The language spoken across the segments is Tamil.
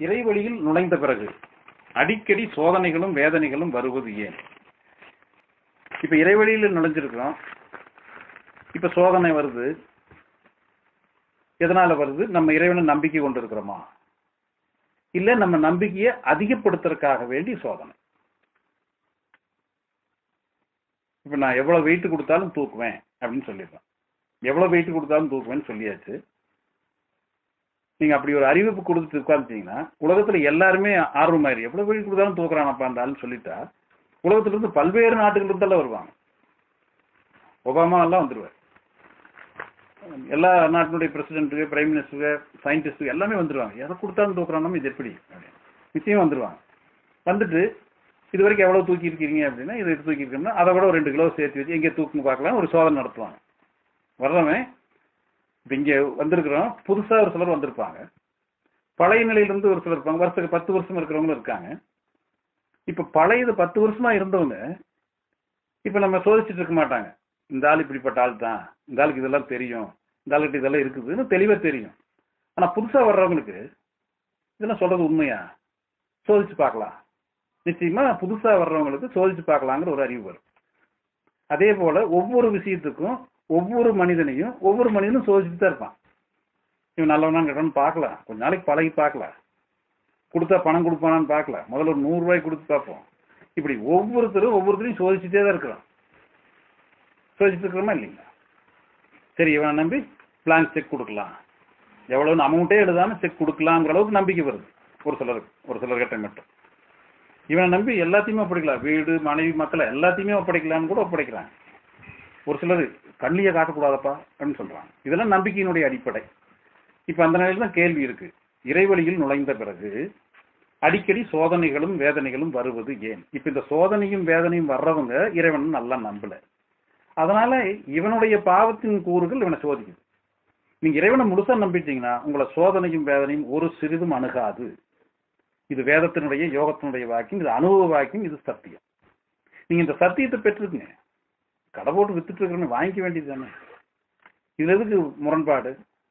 இறைவழியில் நுழைந்த பிறகு அடிக்கடி சோதனைகளும் வேதனைகளும் வருவது ஏன் இப்ப இறைவழியில் நுழைஞ்சிருக்கிறோம் இப்ப சோதனை வருது எதனால வருது நம்ம இறைவனை நம்பிக்கை கொண்டு இருக்கிறோமா இல்ல நம்ம நம்பிக்கையை அதிகப்படுத்துறதுக்காக வேண்டி சோதனை இப்ப நான் எவ்வளவு வெயிட் கொடுத்தாலும் தூக்குவேன் அப்படின்னு சொல்லிடுறேன் எவ்வளவு வெயிட் கொடுத்தாலும் தூக்குவேன்னு சொல்லியாச்சு நீங்க அப்படி ஒரு அறிவிப்பு கொடுத்துட்டு உட்காந்துட்டீங்கன்னா உலகத்துல எல்லாருமே ஆர்வமாயிரு எவ்வளவு வெயிட் கொடுத்தாலும் தூக்குறானப்பா அந்த ஆளுன்னு சொல்லிட்டா உலகத்துல இருந்து பல்வேறு நாட்டுகள் இருந்தெல்லாம் வருவாங்க ஒபாமா எல்லாம் வந்துருவார் எல்லா நாட்டினுடைய பிரசிடென்ட்டுக்கு பிரைம் மினிஸ்டருக்கு சயின்டிஸ்ட்டுக்கு எல்லாமே வந்துருவாங்க எதை கொடுத்தாலும் தூக்குறானோ இது எப்படி அப்படின்னு நிச்சயம் வந்துருவாங்க வந்துட்டு இது வரைக்கும் எவ்வளவு தூக்கி இருக்கீங்க அப்படின்னா இதை தூக்கி இருக்கோம்னா அதை விட ஒரு ரெண்டு கிலோ சேர்த்து வச்சு எங்கே தூக்குன்னு பார்க்கலாம் ஒரு சோதனை நடத்துவாங்க வர்றவன் இப்போ இங்கே வந்திருக்கிறோம் புதுசாக ஒரு சிலர் வந்திருப்பாங்க பழைய நிலையிலிருந்து ஒரு சிலர் இருப்பாங்க வருஷத்துக்கு பத்து வருஷம் இருக்கிறவங்களும் இருக்காங்க இப்போ பழையது பத்து வருஷமா இருந்தவங்க இப்போ நம்ம சோதிச்சுட்டு இருக்க மாட்டாங்க இந்த ஆள் இப்படிப்பட்ட ஆள் தான் இந்த ஆளுக்கு இதெல்லாம் தெரியும் இந்த ஆளுக்கு இதெல்லாம் இருக்குதுன்னு தெளிவாக தெரியும் ஆனால் புதுசாக வர்றவங்களுக்கு இதெல்லாம் சொல்றது உண்மையா சோதிச்சு பார்க்கலாம் நிச்சயமா புதுசாக வர்றவங்களுக்கு சோதிச்சு பார்க்கலாங்கிற ஒரு அறிவு வரும் அதே போல ஒவ்வொரு விஷயத்துக்கும் ஒவ்வொரு மனிதனையும் ஒவ்வொரு மனிதனும் சோதிச்சுட்டு தான் இருப்பான் இவன் நல்லவனான்னு கேட்டான்னு பார்க்கலாம் கொஞ்ச நாளைக்கு பழகி பார்க்கலாம் கொடுத்தா பணம் கொடுப்பானான்னு பார்க்கலாம் முதல்ல ஒரு நூறு ரூபாய் கொடுத்து பார்ப்போம் இப்படி ஒவ்வொருத்தரும் ஒவ்வொருத்தரையும் சோதிச்சுட்டே தான் இருக்கிறோம் சோதிச்சுட்டு இருக்கிறோமா இல்லைங்களா சரி இவனை நம்பி பிளான் செக் கொடுக்கலாம் எவ்வளவுன்னு அமௌண்ட்டே எழுதாம செக் கொடுக்கலாங்கிற அளவுக்கு நம்பிக்கை வருது ஒரு சிலருக்கு ஒரு சிலர் கிட்ட மட்டும் இவனை நம்பி எல்லாத்தையுமே ஒப்படைக்கலாம் வீடு மனைவி மக்களை எல்லாத்தையுமே ஒப்படைக்கலாம்னு கூட ஒப்படைக்கிறாங்க ஒரு சிலர் கண்ணியை காட்டக்கூடாதப்பா அப்படின்னு சொல்றாங்க இதெல்லாம் நம்பிக்கையினுடைய அடிப்படை இப்ப அந்த நிலையில தான் கேள்வி இருக்கு இறைவழியில் நுழைந்த பிறகு அடிக்கடி சோதனைகளும் வேதனைகளும் வருவது ஏன் இப்ப இந்த சோதனையும் வேதனையும் வர்றவங்க இறைவன் நல்லா நம்பல அதனால இவனுடைய பாவத்தின் கூறுகள் இவனை சோதிக்குது நீங்க இறைவனை முழுசா நம்பிட்டீங்கன்னா உங்களை சோதனையும் வேதனையும் ஒரு சிறிதும் அணுகாது இது வேதத்தினுடைய யோகத்தினுடைய வாக்கியம் இது அனுபவ வாக்கியம் இது சத்தியம் நீங்க இந்த சத்தியத்தை பெற்றுக்குங்க கடை போட்டு வித்துட்டு இருக்கிறவங்க வாங்கிக்க வேண்டியது தானே இதுல எதுக்கு முரண்பாடு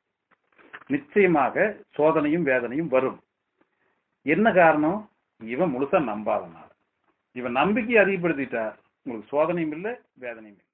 நிச்சயமாக சோதனையும் வேதனையும் வரும் என்ன காரணம் இவன் முழுசா நம்பாதனால இவன் நம்பிக்கை அதிகப்படுத்திட்டா உங்களுக்கு சோதனையும் இல்லை வேதனையும் இல்லை